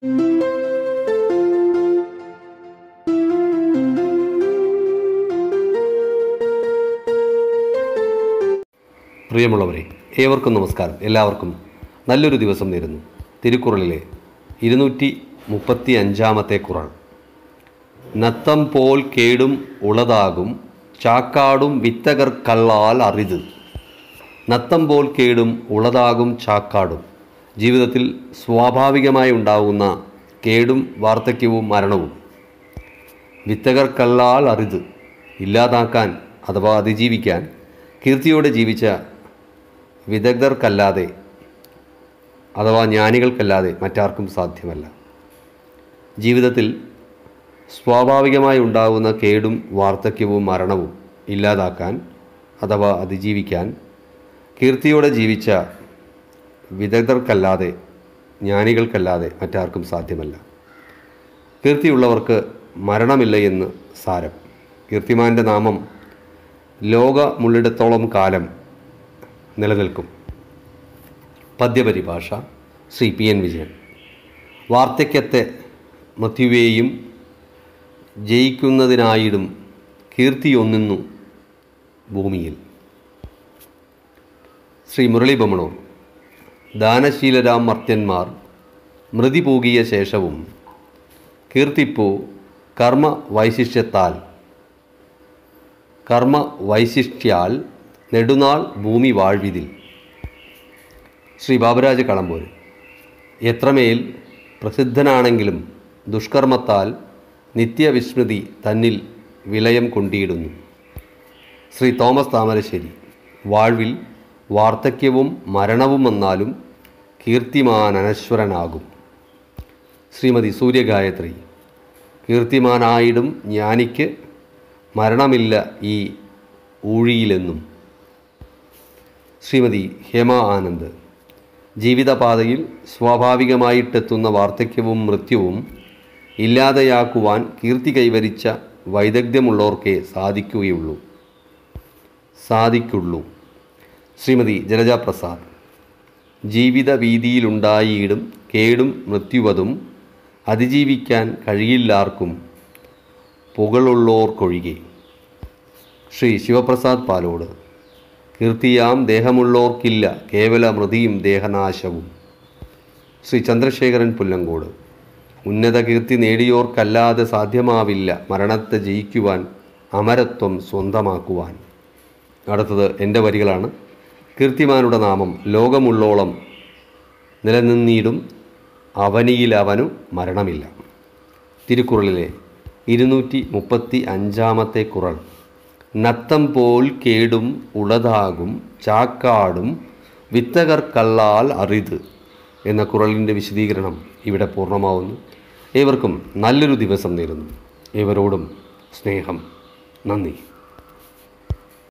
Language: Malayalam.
പ്രിയമുള്ളവരെ ഏവർക്കും നമസ്കാരം എല്ലാവർക്കും നല്ലൊരു ദിവസം നേരുന്നു തിരുക്കുറളിലെ ഇരുന്നൂറ്റി മുപ്പത്തി അഞ്ചാമത്തെ കുറൾ നത്തം പോൽ കേടും ഉളതാകും ചാക്കാടും വിത്തകർ കള്ളാൽ അറിത് നത്തം പോൽ കേടും ഉളതാകും ചാക്കാടും ജീവിതത്തിൽ സ്വാഭാവികമായി ഉണ്ടാകുന്ന കേടും വാർദ്ധക്യവും മരണവും വിത്തകർ കള്ളാൽ അറിത് ഇല്ലാതാക്കാൻ അഥവാ അതിജീവിക്കാൻ കീർത്തിയോടെ ജീവിച്ച വിദഗ്ധർക്കല്ലാതെ അഥവാ ജ്ഞാനികൾക്കല്ലാതെ മറ്റാർക്കും സാധ്യമല്ല ജീവിതത്തിൽ സ്വാഭാവികമായി ഉണ്ടാകുന്ന കേടും വാർദ്ധക്യവും മരണവും ഇല്ലാതാക്കാൻ അഥവാ അതിജീവിക്കാൻ കീർത്തിയോടെ ജീവിച്ച വിദഗ്ധർക്കല്ലാതെ ജ്ഞാനികൾക്കല്ലാതെ മറ്റാർക്കും സാധ്യമല്ല കീർത്തിയുള്ളവർക്ക് മരണമില്ല എന്ന് സാരം കീർത്തിമാൻ്റെ നാമം ലോകമുള്ളിടത്തോളം കാലം നിലനിൽക്കും പദ്യപരിഭാഷ ശ്രീ പി എൻ വിജയൻ വാർദ്ധക്യത്തെ മൃത്യുവേയും ജയിക്കുന്നതിനായിടും കീർത്തിയൊന്നിന്നു ഭൂമിയിൽ ശ്രീ മുരളി ബമണൂർ ദാനശീലരാം മർത്യന്മാർ മൃതി പൂകിയ ശേഷവും കീർത്തിപ്പൂ കർമ്മ വൈശിഷ്ട്യത്താൽ കർമ്മ വൈശിഷ്ട്യാൽ നെടുനാൾ ഭൂമി വാഴ്വിതിൽ ശ്രീ ബാബുരാജ് കളമ്പൂര് എത്രമേൽ പ്രസിദ്ധനാണെങ്കിലും ദുഷ്കർമ്മത്താൽ നിത്യവിസ്മൃതി തന്നിൽ വിലയം കൊണ്ടിയിടുന്നു ശ്രീ തോമസ് താമരശ്ശേരി വാഴ്വിൽ വാർദ്ധക്യവും മരണവും വന്നാലും കീർത്തിമാനനശ്വരനാകും ശ്രീമതി സൂര്യഗായത്രി കീർത്തിമാനായിടും ജ്ഞാനിക്ക് മരണമില്ല ഈ ഊഴിയിലെന്നും ശ്രീമതി ഹേമ ആനന്ദ് ജീവിതപാതയിൽ സ്വാഭാവികമായിട്ടെത്തുന്ന വാർദ്ധക്യവും മൃത്യുവും ഇല്ലാതെയാക്കുവാൻ കീർത്തി കൈവരിച്ച വൈദഗ്ധ്യമുള്ളവർക്കേ സാധിക്കുകയുള്ളൂ സാധിക്കുള്ളൂ ശ്രീമതി ജലജ പ്രസാദ് ജീവിത വീതിയിലുണ്ടായിടും കേടും മൃത്യുവതും അതിജീവിക്കാൻ കഴിയില്ലാർക്കും പുകളുള്ളോർക്കൊഴികെ ശ്രീ ശിവപ്രസാദ് പാലോട് കീർത്തിയാം ദേഹമുള്ളോർക്കില്ല കേവല മൃതിയും ദേഹനാശവും ശ്രീ ചന്ദ്രശേഖരൻ പുല്ലങ്കോട് ഉന്നത കീർത്തി നേടിയോർക്കല്ലാതെ സാധ്യമാവില്ല മരണത്തെ ജയിക്കുവാൻ അമരത്വം സ്വന്തമാക്കുവാൻ അടുത്തത് എൻ്റെ വരികളാണ് കീർത്തിമാനുടെ നാമം ലോകമുള്ളോളം നിലനിന്നീടും അവനിയിലവനു മരണമില്ല തിരുക്കുറളിലെ ഇരുന്നൂറ്റി മുപ്പത്തി അഞ്ചാമത്തെ കുറൾ നത്തം പോൽ കേടും ഉളതാകും ചാക്കാടും വിത്തകർക്കല്ലാൽ അറിത് എന്ന കുറളിൻ്റെ വിശദീകരണം ഇവിടെ പൂർണ്ണമാവുന്നു ഏവർക്കും നല്ലൊരു ദിവസം നേരുന്നു ഏവരോടും സ്നേഹം നന്ദി